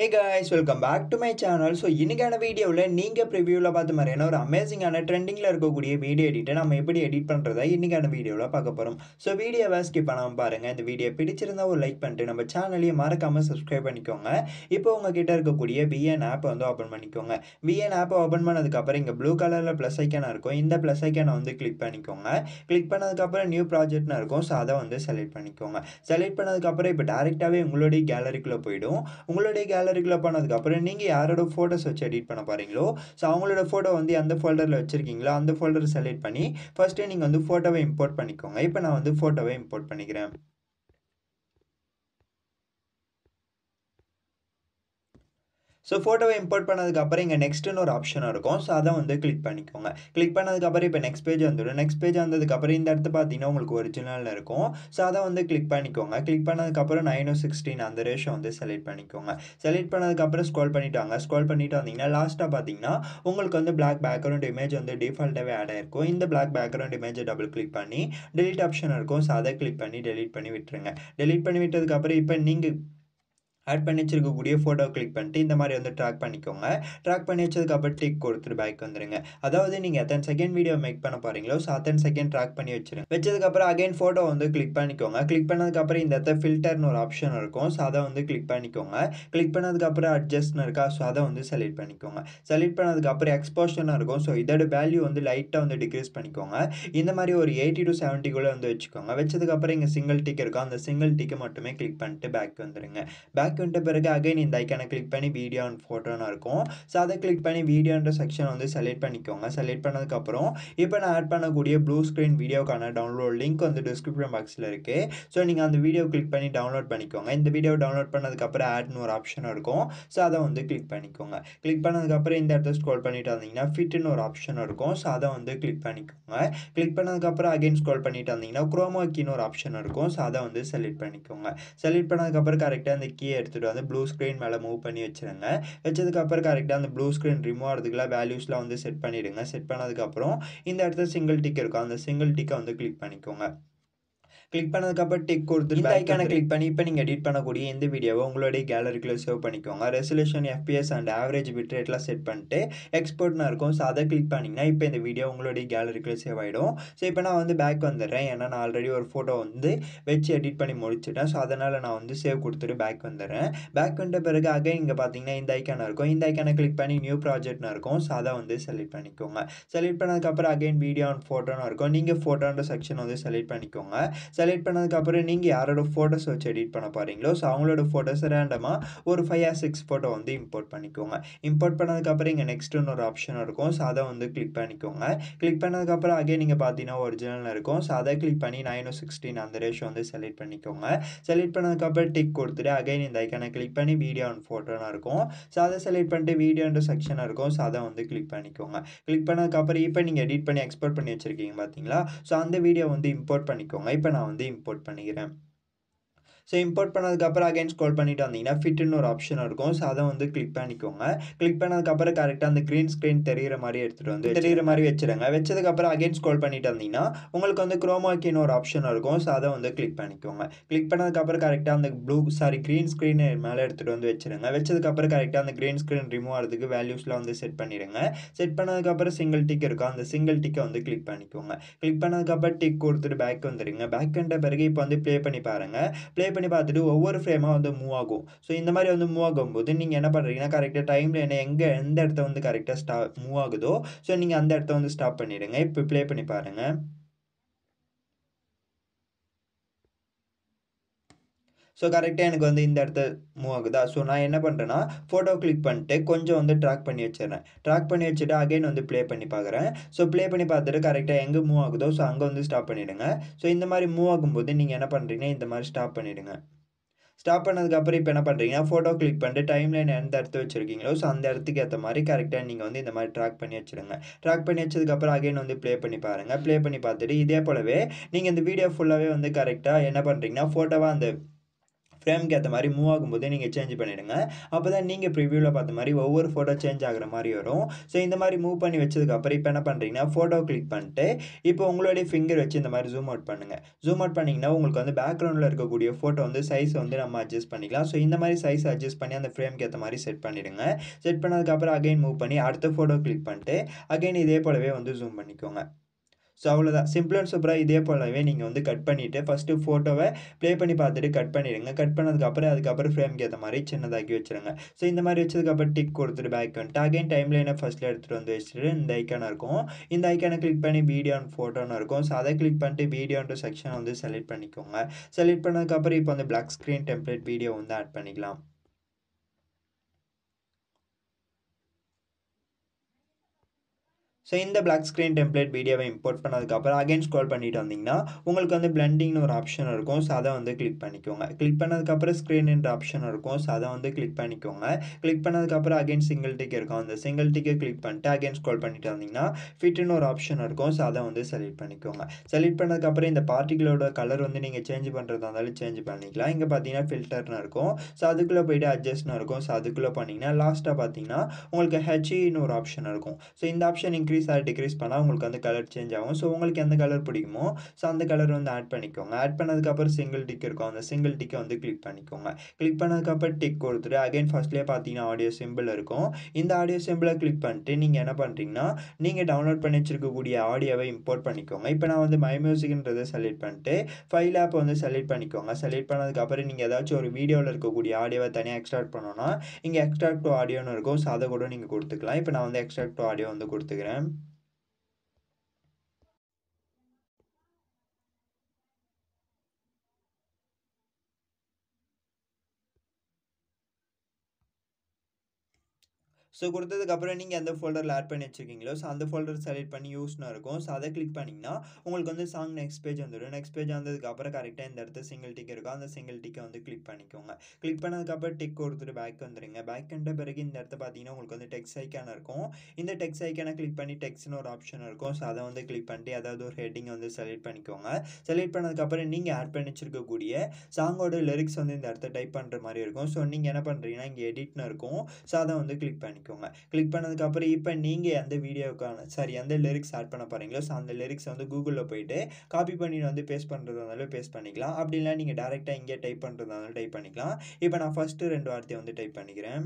hey guys welcome back to my channel so இன்னைக்கான வீடியோவில் நீங்கள் ப்ரிவியூவில் பார்த்த மாதிரியான ஒரு அமேசிங்கான ட்ரெண்டிங்கில் இருக்கக்கூடிய வீடியோ எடிட்டை நம்ம எப்படி எடிட் பண்ணுறதா இன்னைக்கான வீடியோவில் பார்க்க போகிறோம் ஸோ வீடியோவை ஸ்கிப் பண்ணாமல் பாருங்கள் இந்த வீடியோ பிடிச்சிருந்தா ஒரு லைக் பண்ணிட்டு நம்ம சேனலையும் மறக்காமல் சப்ஸ்கிரைப் பண்ணிக்கோங்க இப்போ உங்ககிட்ட இருக்கக்கூடிய விஎன் ஆப்பை வந்து ஓப்பன் பண்ணிக்கோங்க விஎன் ஆப்பை ஓப்பன் பண்ணதுக்கப்புறம் இங்கே ப்ளூ கலரில் ப்ளஸ் ஐக்கான இருக்கும் இந்த ப்ளஸ் ஐக்கானை வந்து கிளிக் பண்ணிக்கோங்க கிளிக் பண்ணதுக்கப்புறம் நியூ ப்ராஜெக்ட்னு இருக்கும் ஸோ அதை வந்து செலக்ட் பண்ணிக்கோங்க செலக்ட் பண்ணதுக்கப்புறம் இப்போ டேரெக்டாகவே உங்களுடைய கேலரிக்குள்ளே போயிடும் உங்களுடைய கேலரிக்குள்ளே போனதுக்கப்புறம் நீங்கள் யாரோட ஃபோட்டோஸ் வச்சு எடிட் பண்ண போகிறீங்களோ ஸோ அவங்களோட ஃபோட்டோ வந்து எந்த ஃபோல்டரில் வச்சுருக்கீங்களோ அந்த ஃபோல்டர் செலக்ட் பண்ணி ஃபஸ்ட்டு நீங்கள் வந்து ஃபோட்டோவை இம்போர்ட் பண்ணிக்கோங்க இப்போ நான் வந்து ஃபோட்டோவை இம்போர்ட் பண்ணிக்கிறேன் ஸோ ஃபோட்டோவை இம்போர்ட் பண்ணதுக்கப்புறம் இங்கே நெக்ஸ்ட்டுன்னு ஒரு ஆப்ஷன் இருக்கும் ஸோ அதை வந்து கிளிக் பண்ணிக்கோங்க கிளிக் பண்ணதுக்கப்புறம் இப்போ நெக்ஸ்ட் பேஜ் வந்துடும் நெக்ஸ்ட் பேஜ் வந்ததுக்கப்புறம் இந்த இடத்து பார்த்தீங்கன்னா உங்களுக்கு ஒரிஜினலில் இருக்கும் ஸோ அதை வந்து கிளிக் பண்ணிக்கோங்க கிளிக் பண்ணதுக்கப்புறம் நைன் சிக்ஸ்டீன் அந்த ரேஷோ வந்து செலக்ட் பண்ணிக்கோங்க செலக்ட் பண்ணதுக்கப்புறம் ஸ்க்ரோல் பண்ணிட்டு வாங்க ஸ்க்ரோல் பண்ணிட்டு வந்தீங்கன்னா லாஸ்ட்டாக பார்த்தீங்கன்னா உங்களுக்கு வந்து பிளாக் பேக்ரவுண்ட் இமேஜ் வந்து டிஃபால்ட்டாகவே ஆட் ஆயிருக்கும் இந்த பிளாக் பேக்ரவுண்ட் இமேஜை டபுள் கிளிக் பண்ணி டெலிட் ஆப்ஷன் இருக்கும் ஸோ அதை கிளிக் பண்ணி டெலிட் பண்ணி விட்டுருங்க டெலிட் பண்ணி விட்டதுக்கப்புறம் இப்போ நீங்கள் ஆட் பண்ணி வச்சிருக்கக்கூடிய ஃபோட்டோ கிளிக் பண்ணிட்டு இந்த மாதிரி வந்து ட்ராக் பண்ணிக்கோங்க ட்ராக் பண்ணி வச்சதுக்கப்புறம் டிக் கொடுத்துட்டு பேக் வந்துருங்க அதாவது நீங்கள் எத்தனை செகண்ட் வீடியோ மேக் பண்ண போகிறீங்களோ ஸோ அத்தனை செகண்ட் ட்ராக் பண்ணி வச்சிருங்க வச்சதுக்கப்புறம் அகைன் ஃபோட்டோ வந்து கிளிக் பண்ணிக்கோங்க கிளிக் பண்ணதுக்கப்புறம் இந்த இடத்த ஃபில்டர்னு ஒரு ஆப்ஷன் இருக்கும் ஸோ அதை வந்து கிளிக் பண்ணிக்கோங்க கிளிக் பண்ணதுக்கப்புறம் அட்ஜஸ்ட்னு இருக்கா ஸோ அதை வந்து செலக்ட் பண்ணிக்கோங்க செலக்ட் பண்ணதுக்கப்புறம் எக்ஸ்போஷன் இருக்கும் ஸோ இதோட வேல்யூ வந்து லைட்டாக வந்து டிக்ரீஸ் பண்ணிக்கோங்க இந்த மாதிரி ஒரு எயிட்டி டு செவன்ட்டிக்குள்ளே வந்து வச்சுக்கோங்க வச்சதுக்கப்புறம் இங்கே சிங்கிள் டிக் இருக்கும் அந்த சிங்கிள் டிக்கை மட்டுமே கிளிக் பண்ணிட்டு பேக் வந்துருங்க பேக் வந்துட்ட பிறகு அகைன் இந்த ஐக்கானை கிளிக் பண்ணி வீடியோ அண்ட் ஃபோட்டோன்னு இருக்கும் ஸோ அதை கிளிக் பண்ணி வீடியோன்ற செக்ஷன் வந்து செலக்ட் பண்ணிக்கோங்க செலக்ட் பண்ணதுக்கப்புறம் இப்போ நான் ஆட் பண்ணக்கூடிய ப்ளூ ஸ்க்ரீன் வீடியோக்கான டவுன்லோட் லிங்க் வந்து டிஸ்கிரிப்ஷன் பாக்ஸில் இருக்குது ஸோ நீங்கள் அந்த வீடியோ கிளிக் பண்ணி டவுன்லோட் பண்ணிக்கோங்க இந்த வீடியோ டவுன்லோட் பண்ணதுக்கப்புறம் ஆட்னு ஒரு ஆப்ஷன் இருக்கும் ஸோ அதை வந்து கிளிக் பண்ணிக்கோங்க கிளிக் பண்ணதுக்கப்புறம் இந்த இடத்த ஸ்க்ரோல் பண்ணிட்டு வந்தீங்கன்னா ஃபிட்னு ஒரு ஆப்ஷன் இருக்கும் ஸோ அதை வந்து கிளிக் பண்ணிக்கோங்க கிளிக் பண்ணதுக்கப்புறம் அகைன் ஸ்க்ரோல் பண்ணிட்டு வந்தீங்கன்னா குரோமோக்கின்னு ஒரு ஆப்ஷன் இருக்கும் ஸோ அதை வந்து செலக்ட் பண்ணிக்கோங்க செலக்ட் பண்ணதுக்கப்புறம் கரெக்டாக அந்த கீ எடுத்துகிட்டு வந்து ப்ளூ ஸ்க்ரீன் மேலே மூவ் பண்ணி வச்சுருங்க வச்சதுக்கப்புறம் கரெக்டாக அந்த ப்ளூ ஸ்க்ரீன் ரிமூவ் ஆகிறதுக்குலாம் வேல்யூஸ்லாம் வந்து செட் பண்ணிவிடுங்க செட் பண்ணதுக்கப்புறம் இந்த இடத்துல சிங்கிள் டிக் இருக்கும் அந்த சிங்கிள் டிக்கை வந்து கிளிக் பண்ணிக்கோங்க கிளிக் பண்ணதுக்கப்புறம் டிக் கொடுத்து இந்த ஐக்கானை கிளிக் பண்ணி இப்போ நீங்கள் எடிட் பண்ணக்கூடிய இந்த வீடியோவை உங்களுடைய கேலரிக்குள்ளே சேவ் பண்ணிக்கோங்க resolution FPS and average bit ரேட்லாம் செட் பண்ணிட்டு எக்ஸ்போர்ட்னு இருக்கும் ஸோ அதை கிளிக் பண்ணிங்கன்னா இப்போ இந்த வீடியோ உங்களுடைய கேலரிக்குள்ளே சேவ் ஆகிடும் ஸோ இப்போ நான் வந்து பேக் வந்துடுறேன் ஏன்னா நான் ஆல்ரெடி ஒரு ஃபோட்டோ வந்து வச்சு எடிட் பண்ணி முடிச்சிட்டேன் ஸோ அதனால் நான் வந்து சேவ் கொடுத்துட்டு பேக் வந்துடுறேன் பேக் வந்த பிறகு அகைன் இங்கே பார்த்தீங்கன்னா இந்த ஐக்கான இருக்கும் இந்த ஐக்கானை கிளிக் பண்ணி நியூ ப்ராஜெக்ட்னு இருக்கும் ஸோ அதை வந்து செலக்ட் பண்ணிக்கோங்க செலக்ட் பண்ணதுக்கப்புறம் அகைன் வீடியோ அண்ட் ஃபோட்டோன்னு இருக்கும் நீங்கள் ஃபோட்டோன்ற செக்ஷன் வந்து செலக்ட் பண்ணிக்கோங்க செலக்ட் பண்ணதுக்கப்புறம் நீங்கள் யாரோட ஃபோட்டோஸ் வச்சு எடிட் பண்ண போகிறீங்களோ ஸோ அவங்களோட ஃபோட்டோஸ் ரேண்டமாக ஒரு ஃபைவ் ஆர் சிக்ஸ் ஃபோட்டோ வந்து இம்போர்ட் பண்ணிக்கோங்க இம்போர்ட் பண்ணதுக்கப்புறம் இங்கே நெக்ஸ்ட்டுன்னு ஒரு ஆப்ஷன் இருக்கும் ஸோ அதை வந்து கிளிக் பண்ணிக்கோங்க கிளிக் பண்ணதுக்கப்புறம் அகைன் நீங்கள் பார்த்தீங்கன்னா ஒரிஜினல் இருக்கும் ஸோ அதை கிளிக் பண்ணி நைன் சிக்ஸ்டீன் அந்த ரேஷோ வந்து செலக்ட் பண்ணிக்கோங்க செலக்ட் பண்ணதுக்கப்புறம் டிக் கொடுத்துட்டு அகைன் இந்த ஐக்கானை கிளிக் பண்ணி வீடியோ அண்ட் ஃபோட்டோன்னு இருக்கும் ஸோ அதை செலக்ட் பண்ணிட்டு வீடியோன்ற செக்ஷன் இருக்கும் ஸோ அதை வந்து கிளிக் பண்ணிக்கோங்க கிளிக் பண்ணதுக்கப்புறம் இப்போ நீங்கள் எடிட் பண்ணி எக்ஸ்போர்ட் பண்ணி வச்சுருக்கீங்க பார்த்தீங்களா ஸோ அந்த வீடியோ வந்து இம்போர்ட் பண்ணிக்கோங்க இப்போ நான் வந்து இம்போர்ட் பண்ணிக்கிறேன் ஸோ இம்போர்ட் பண்ணதுக்கப்புறம் அகைன் ஸ்க்ரோல் பண்ணிட்டு வந்தீங்கன்னா ஃபிட்னு ஒரு ஆப்ஷன் இருக்கும் ஸோ அதை வந்து கிளிக் பண்ணிக்கோங்க கிளிக் பண்ணதுக்கப்புறம் கரெக்டாக அந்த க்ரீன் ஸ்க்ரீன் தெரிகிற மாதிரி எடுத்துகிட்டு வந்து தெரிகிற மாதிரி வச்சுருங்க வச்சதுக்கப்புறம் அகைன் ஸ்க்ரோல் பண்ணிட்டு வந்தீங்கன்னா உங்களுக்கு வந்து குரோமாக்கின்னு ஒரு ஆப்ஷன் இருக்கும் ஸோ அதை வந்து கிளிக் பண்ணிக்கோங்க கிளிக் பண்ணதுக்கப்புறம் கரெக்டாக அந்த ப்ளூ சாரி க்ரீன் ஸ்க்ரீன் மேலே எடுத்துகிட்டு வந்து வச்சுருங்க வச்சதுக்கப்புறம் கரெக்டாக அந்த க்ரீன் ஸ்க்ரீன் ரிமூவ் ஆகிறதுக்கு வேல்யூஸ்லாம் வந்து செட் பண்ணிடுங்க செட் பண்ணதுக்கப்புறம் சிங்கிள் டிக் இருக்கும் அந்த சிங்கிள் டிக்கை வந்து கிளிக் பண்ணிக்கோங்க கிளிக் பண்ணதுக்கப்புறம் டிக் கொடுத்துட்டு பேக் வந்துடுங்க பேக் வந்த பிறகு இப்போ வந்து ப்ளே பண்ணி பாருங்கள் ப்ளே பண்ணி பார்த்துட்டு ஒவ்வொரு ஃப்ரேமாக வந்து மூவ் ஆகும் ஸோ இந்த மாதிரி வந்து மூவ் ஆகும்போது நீங்கள் என்ன பண்ணுறீங்கன்னா கரெக்டாக டைமில் என்ன எங்கே எந்த இடத்த வந்து கரெக்டாக ஸ்டா மூவ் ஆகுதோ ஸோ நீங்கள் அந்த இடத்த வந்து ஸ்டாப் பண்ணிவிடுங்க இப்போ ப்ளே பண்ணி பாருங்கள் ஸோ கரெக்டாக எனக்கு வந்து இந்த இடத்த மூவ் ஆகுதா ஸோ நான் என்ன பண்ணுறேன்னா ஃபோட்டோ கிளிக் பண்ணிட்டு கொஞ்சம் வந்து ட்ராக் பண்ணி வச்சிடுறேன் ட்ராக் பண்ணி வச்சுட்டு அகைன் வந்து ப்ளே பண்ணி பார்க்குறேன் ஸோ ப்ளே பண்ணி பார்த்துட்டு கரெக்டாக எங்கே மூவ் ஆகுதோ ஸோ அங்கே வந்து ஸ்டாப் பண்ணிவிடுங்க ஸோ இந்த மாதிரி மூவ் ஆகும்போது நீங்கள் என்ன பண்ணுறீங்கன்னா இந்த மாதிரி ஸ்டாப் பண்ணிவிடுங்க ஸ்டாப் பண்ணதுக்கப்புறம் இப்போ என்ன பண்ணுறீங்கன்னா ஃபோட்டோ கிளிக் பண்ணிட்டு டைம் லைன் எந்த இடத்து வச்சுருக்கீங்களோ ஸோ அந்த இடத்துக்கு ஏற்ற மாதிரி கரெக்டாக நீங்கள் வந்து இந்த மாதிரி ட்ராக் பண்ணி வச்சுருங்க ட்ராக் பண்ணி வச்சதுக்கப்புறம் அகைன் வந்து ப்ளே பண்ணி பாருங்கள் ப்ளே பண்ணி பார்த்துட்டு இதே போலவே நீங்கள் இந்த வீடியோ ஃபுல்லாகவே வந்து கரெக்டாக என்ன பண்ணுறீங்கன்னா ஃபோட்டோவாக அந்த ஃப்ரேம்க்கு ஏற்ற மாதிரி மூவ் ஆகும்போது நீங்கள் சேஞ்ச் பண்ணிவிடுங்க அப்போ தான் நீங்கள் ப்ரிவியூவில் பார்த்த மாதிரி ஒவ்வொரு ஃபோட்டோ சேஞ்ச் ஆகிற மாதிரி வரும் ஸோ இந்த மாதிரி மூவ் பண்ணி வச்சதுக்கப்புறம் இப்போ என்ன பண்ணுறீங்கன்னா ஃபோட்டோ கிளிக் பண்ணிட்டு இப்போ உங்களுடைய ஃபிங்கர் வச்சு இந்த மாதிரி ஜூம் அவுட் பண்ணுங்கள் ஜூம் அவுட் பண்ணிங்கன்னா உங்களுக்கு வந்து பேக்ரவுண்டில் இருக்கக்கூடிய ஃபோட்டோ வந்து சைஸ் வந்து நம்ம அட்ஜஸ்ட் பண்ணிக்கலாம் ஸோ இந்த மாதிரி சைஸ் அட்ஜஸ்ட் பண்ணி அந்த ஃப்ரேம்க்கு ஏற்ற மாதிரி செட் பண்ணிவிடுங்க செட் பண்ணதுக்கப்புறம் அகைன் மூவ் பண்ணி அடுத்த ஃபோட்டோ கிளிக் பண்ணிட்டு அகைன் இதே போலவே வந்து ஜூம் பண்ணிக்கோங்க ஸோ அவ்வளோதான் சிம்பிள் அண்ட் சூப்பராக இதே போலவே நீங்கள் வந்து கட் பண்ணிவிட்டு ஃபஸ்ட்டு ஃபோட்டோவை ப்ளே பண்ணி பார்த்துட்டு கட் பண்ணிடுங்க கட் பண்ணதுக்கப்புறம் அதுக்கப்புறம் ஃப்ரேம்க்கு ஏற்ற மாதிரி சின்னதாக்கி வச்சுருங்க ஸோ இந்த மாதிரி வச்சதுக்கப்புறம் டிக் கொடுத்துட்டு பேக் வந்துட்டு அகைன் டைம் லைனை ஃபஸ்ட்டில் எடுத்துகிட்டு வந்து வச்சுட்டு இந்த ஐக்கான இருக்கும் இந்த ஐக்கானை கிளிக் பண்ணி வீடியோ அண்ட் ஃபோட்டோன்னு இருக்கும் ஸோ அதை கிளிக் பண்ணிட்டு வீடியோன்ற செக்ஷன் வந்து செலக்ட் பண்ணிக்கோங்க செலக்ட் பண்ணதுக்கப்புறம் இப்போ வந்து பிளாக் ஸ்க்ரீன் டெம்ப்ளேட் வீடியோ வந்து ஆட் பண்ணிக்கலாம் ஸோ இந்த பிளாக் ஸ்க்ரீன் டெம்ப்ளேட் வீடியோவை இம்போர்ட் பண்ணதுக்கப்புறம் அகைன் ஸ்க்ரோல் பண்ணிட்டு வந்தீங்கன்னா உங்களுக்கு வந்து பிளண்டிங்னு ஒரு ஆப்ஷன் இருக்கும் ஸோ அதை வந்து கிளிக் பண்ணிக்கோங்க கிளிக் பண்ணதுக்கப்புறம் ஸ்க்ரீன்ன்ற ஆப்ஷன் இருக்கும் ஸோ அதை வந்து கிளிக் பண்ணிக்கோங்க கிளிக் பண்ணதுக்கப்புறம் அகைன் சிங்கிள் டிக் இருக்கும் அந்த சிங்கிள் டிக்கை கிளிக் பண்ணிட்டு அகைன் ஸ்க்ரோல் பண்ணிட்டு வந்தீங்கன்னா ஃபிட்னு ஒரு ஆப்ஷன் இருக்கும் ஸோ அதை வந்து செலக்ட் பண்ணிக்கோங்க செலக்ட் பண்ணதுக்கப்புறம் இந்த பார்ட்டிகளோட கலர் வந்து நீங்கள் சேஞ்ச் பண்ணுறதா இருந்தாலும் சேஞ்ச் பண்ணிக்கலாம் இங்கே பார்த்தீங்கன்னா ஃபில்டர்னு இருக்கும் ஸோ அதுக்குள்ளே போயிட்டு அட்ஜஸ்ட்னு இருக்கும் ஸோ அதுக்குள்ளே பண்ணிங்கன்னா லாஸ்ட்டாக பார்த்தீங்கன்னா உங்களுக்கு ஹெச்இன்னு ஒரு ஆப்ஷன் இருக்கும் ஸோ இந்த ஆப்ஷன் இன்க்ரீஸ் ஆர் டிக்ரீஸ் பண்ணால் உங்களுக்கு வந்து கலர் சேஞ்ச் ஆகும் ஸோ உங்களுக்கு எந்த கலர் பிடிக்குமோ ஸோ அந்த கலர் வந்து ஆட் பண்ணிக்கோங்க ஆட் பண்ணதுக்கப்புறம் சிங்கிள் டிக் இருக்கும் அந்த சிங்கிள் டிக்கை வந்து கிளிக் பண்ணிக்கோங்க கிளிக் பண்ணதுக்கப்புறம் டிக் கொடுத்துட்டு அகைன் ஃபர்ஸ்ட்லேயே பார்த்தீங்கன்னா ஆடியோ சிம்பிள் இருக்கும் இந்த ஆடியோ சிம்பிளை கிளிக் பண்ணிட்டு நீங்கள் என்ன பண்ணுறீங்கன்னா நீங்கள் டவுன்லோட் பண்ணி வச்சிருக்கக்கூடிய ஆடியோவை இம்போர்ட் பண்ணிக்கோங்க இப்போ நான் வந்து மை மியூசிக்ன்றதை செலக்ட் பண்ணிட்டு ஃபைல் ஆப் வந்து செலக்ட் பண்ணிக்கோங்க செலக்ட் பண்ணதுக்கப்புறம் நீங்கள் ஏதாச்சும் ஒரு வீடியோவில் இருக்கக்கூடிய ஆடியோவை தனியாக எக்ஸ்ட்ராக்ட் பண்ணோன்னா இங்கே எக்ஸ்ட்ராக்ட் டு ஆடியோன்னு இருக்கும் ஸோ அதை கூட நீங்கள் கொடுத்துக்கலாம் இப்போ நான் வந்து எக்ஸ்ட்ராக்ட் டு ஆடியோ வந்து கொடுத்துக்கிறேன் ஸோ கொடுத்ததுக்கப்புறம் நீங்கள் எந்த ஃபோல்டரில் ஆட் பண்ணி வச்சுருக்கீங்களோ ஸோ அந்த ஃபோல்டர் செலக்ட் பண்ணி யூஸ்னு இருக்கும் ஸோ அதை கிளிக் பண்ணிங்கன்னா உங்களுக்கு வந்து சாங் நெக்ஸ்ட் பேஜ் வந்துடும் நெக்ஸ்ட் பேஜ் வந்ததுக்கப்புறம் கரெக்டாக இந்த இடத்துல சிங்கிள் டிக் இருக்கும் அந்த சிங்கிள் டிக்கை வந்து கிளிக் பண்ணிக்கோங்க கிளிக் பண்ணதுக்கப்புறம் டிக் கொடுத்துட்டு பேக் வந்துடுங்க பேக் வந்த பிறகு இந்த இடத்த பார்த்தீங்கன்னா உங்களுக்கு வந்து டெக்ஸ் ஐக்கான இருக்கும் இந்த டெக்ஸ் ஐக்கானை கிளிக் பண்ணி டெக்ஸ்னு ஒரு ஆப்ஷன் இருக்கும் ஸோ அதை வந்து கிளிக் பண்ணிட்டு அதாவது ஒரு ஹெட்டிங் வந்து செலக்ட் பண்ணிக்கோங்க செலக்ட் பண்ணதுக்கப்புறம் நீங்கள் ஆட் பண்ணி வச்சிருக்கக்கூடிய சாங்கோட லிரிக்ஸ் வந்து இந்த இடத்த டைப் பண்ணுற மாதிரி இருக்கும் ஸோ நீங்கள் என்ன பண்ணுறீங்கன்னா இங்கே எடிட்னு இருக்கும் ஸோ அதை வந்து கிளிக் பண்ணிக்கோங்க பண்ணிக்கோங்க கிளிக் பண்ணதுக்கப்புறம் இப்போ நீங்கள் எந்த வீடியோக்கான சாரி எந்த லிரிக்ஸ் ஆட் பண்ண போகிறீங்களோ ஸோ அந்த லிரிக்ஸ் வந்து கூகுளில் போயிட்டு காப்பி பண்ணி வந்து பேஸ்ட் பண்ணுறதா இருந்தாலும் பேஸ்ட் பண்ணிக்கலாம் அப்படி இல்லை நீங்கள் டேரெக்டாக இங்கே டைப் பண்ணுறதா இருந்தாலும் டைப் பண்ணிக்கலாம் இப்போ நான் ஃபஸ்ட்டு ரெண்டு வார்த்தையை வந்து டைப் பண்ணிக்கிறேன்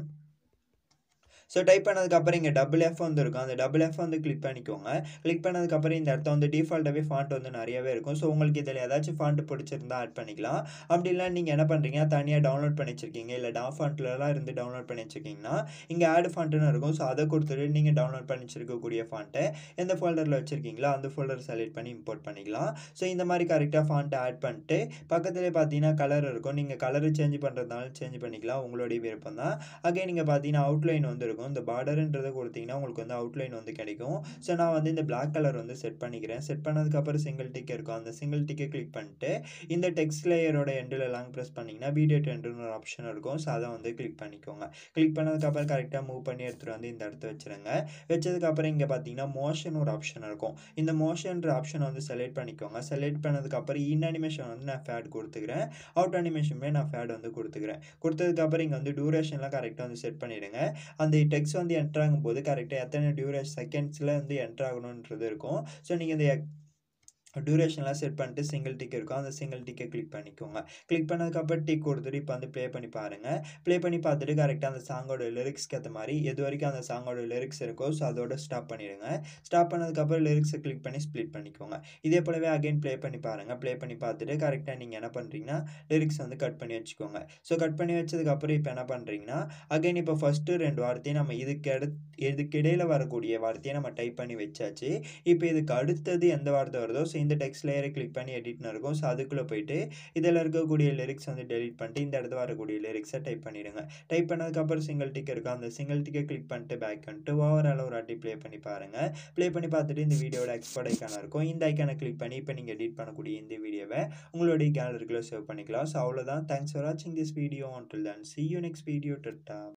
ஸோ டைப் பண்ணதுக்கப்புறம் இங்கே டபுள் எஃப் வந்து இருக்கும் அந்த டபுள் எஃப் வந்து கிளிக் பண்ணிக்கோங்க கிளிக் பண்ணதுக்கப்புறம் இந்த இடத்த வந்து டிஃபால்ட்டாகவே ஃபாண்ட் வந்து நிறையவே இருக்கும் ஸோ உங்களுக்கு இதில் ஏதாச்சும் ஃபாண்ட் பிடிச்சிருந்தா ஆட் பண்ணிக்கலாம் அப்படி இல்லை நீங்கள் என்ன பண்ணுறீங்க தனியாக டவுன்லோட் பண்ணி வச்சிருக்கீங்க இல்லை டா ஃபாண்ட்லலாம் இருந்து டவுன்லோட் பண்ணி வச்சிருக்கீங்கன்னா இங்கே ஆட் ஃபாண்ட்டுன்னு இருக்கும் ஸோ அதை கொடுத்துட்டு நீங்கள் டவுன்லோட் பண்ணி வச்சிருக்கக்கூடிய ஃபாண்ட்டை எந்த ஃபோல்டரில் வச்சுருக்கீங்களோ அந்த ஃபோல்டர் செலக்ட் பண்ணி இம்போர்ட் பண்ணிக்கலாம் ஸோ இந்த மாதிரி கரெக்டாக ஃபாண்ட்டை ஆட் பண்ணிட்டு பக்கத்துலேயே பார்த்தீங்கன்னா கலர் இருக்கும் நீங்கள் கலர் சேஞ்ச் பண்ணுறதுனால சேஞ்ச் பண்ணிக்கலாம் உங்களுடைய விருப்பம் தான் அகே நீங்கள் பார்த்தீங்கன்னா அவுட்லைன் வந்து இருக்கும் இந்த பார்டருன்றதை கொடுத்தீங்கன்னா உங்களுக்கு வந்து அவுட்லைன் வந்து கிடைக்கும் ஸோ நான் வந்து இந்த பிளாக் கலர் வந்து செட் பண்ணிக்கிறேன் செட் பண்ணதுக்கப்புறம் சிங்கிள் டிக் இருக்கும் அந்த சிங்கிள் டிக்கை கிளிக் பண்ணிட்டு இந்த டெக்ஸ்ட் லேயரோட எண்டில் லாங் ப்ரெஸ் பண்ணிங்கன்னா வீடியோ டென்ட்னு ஒரு ஆப்ஷன் இருக்கும் ஸோ அதை வந்து கிளிக் பண்ணிக்கோங்க கிளிக் பண்ணதுக்கப்புறம் கரெக்டாக மூவ் பண்ணி எடுத்துகிட்டு வந்து இந்த இடத்த வச்சுருங்க வச்சதுக்கப்புறம் இங்கே பார்த்தீங்கன்னா மோஷன் ஒரு ஆப்ஷன் இருக்கும் இந்த மோஷன்ற ஆப்ஷனை வந்து செலக்ட் பண்ணிக்கோங்க செலக்ட் பண்ணதுக்கப்புறம் இன் அனிமேஷன் வந்து நான் ஃபேட் கொடுத்துக்கிறேன் அவுட் அனிமேஷனுமே நான் ஃபேட் வந்து கொடுத்துக்கிறேன் கொடுத்ததுக்கப்புறம் இங்கே வந்து டூரேஷன்லாம் கரெக்டாக வந்து செட் பண்ணிவிடுங்க அந்த டெக்ஸ்ட் வந்து என்ட்ரு ஆகும்போது கரெக்டாக எத்தனை டியூரேஷன் செகண்ட்ஸில் வந்து என்ட்ரு ஆகணுன்றது இருக்கும் ஸோ நீங்கள் இந்த டியூரேஷன்லாம் செட் பண்ணிட்டு சிங்கிள் டிக் இருக்கும் அந்த சிங்கிள் டிக்கை கிளிக் பண்ணிக்கோங்க கிளிக் பண்ணதுக்கப்புறம் டிக் கொடுத்துட்டு இப்போ வந்து ப்ளே பண்ணி பாருங்கள் ப்ளே பண்ணி பார்த்துட்டு கரெக்டாக அந்த சாங்கோட லிரிக்ஸ்க்கு ஏற்ற மாதிரி எது வரைக்கும் அந்த சாங்கோட லிரிக்ஸ் இருக்கோ ஸோ அதோட ஸ்டாப் பண்ணிடுங்க ஸ்டாப் பண்ணதுக்கப்புறம் லிரிக்ஸை கிளிக் பண்ணி ஸ்ப்ளிட் பண்ணிக்கோங்க இதே போலவே அகைன் ப்ளே பண்ணி பாருங்கள் ப்ளே பண்ணி பார்த்துட்டு கரெக்டாக நீங்கள் என்ன பண்ணுறீங்கன்னா லிரிக்ஸ் வந்து கட் பண்ணி வச்சுக்கோங்க ஸோ கட் பண்ணி வச்சதுக்கப்புறம் இப்போ என்ன பண்ணுறீங்கன்னா அகைன் இப்போ ஃபஸ்ட்டு ரெண்டு வார்த்தையும் நம்ம இதுக்கு எடு இதுக்கு இடையில் வரக்கூடிய வார்த்தையை நம்ம டைப் பண்ணி வச்சாச்சு இப்போ இதுக்கு அடுத்தது எந்த வார்த்தை வருதோ ஸோ இந்த டெக்ஸ்ட் லேயரை கிளிக் பண்ணி எடிட்னு இருக்கும் ஸோ அதுக்குள்ளே போயிட்டு இதில் இருக்கக்கூடிய லிரிக்ஸ் வந்து டெலிட் பண்ணிட்டு இந்த இடத்துல வரக்கூடிய லிரிக்ஸை டைப் பண்ணிடுங்க டைப் பண்ணதுக்கப்புறம் சிங்கிள் டிக் இருக்கும் அந்த சிங்கிள் டிக்கை கிளிக் பண்ணிட்டு பேக் பண்ணிட்டு ஓவரால் ஒரு வாட்டி ப்ளே பண்ணி பாருங்கள் ப்ளே பண்ணி பார்த்துட்டு இந்த வீடியோட எக்ஸ்போர்ட் ஐக்கான இருக்கும் இந்த ஐக்கானை கிளிக் பண்ணி இப்போ நீங்கள் எடிட் பண்ணக்கூடிய இந்த வீடியோவை உங்களுடைய கேலரிக்குள்ளே சேவ் பண்ணிக்கலாம் ஸோ அவ்வளோதான் தேங்க்ஸ் ஃபார் வாட்சிங் this video until then see you next video tata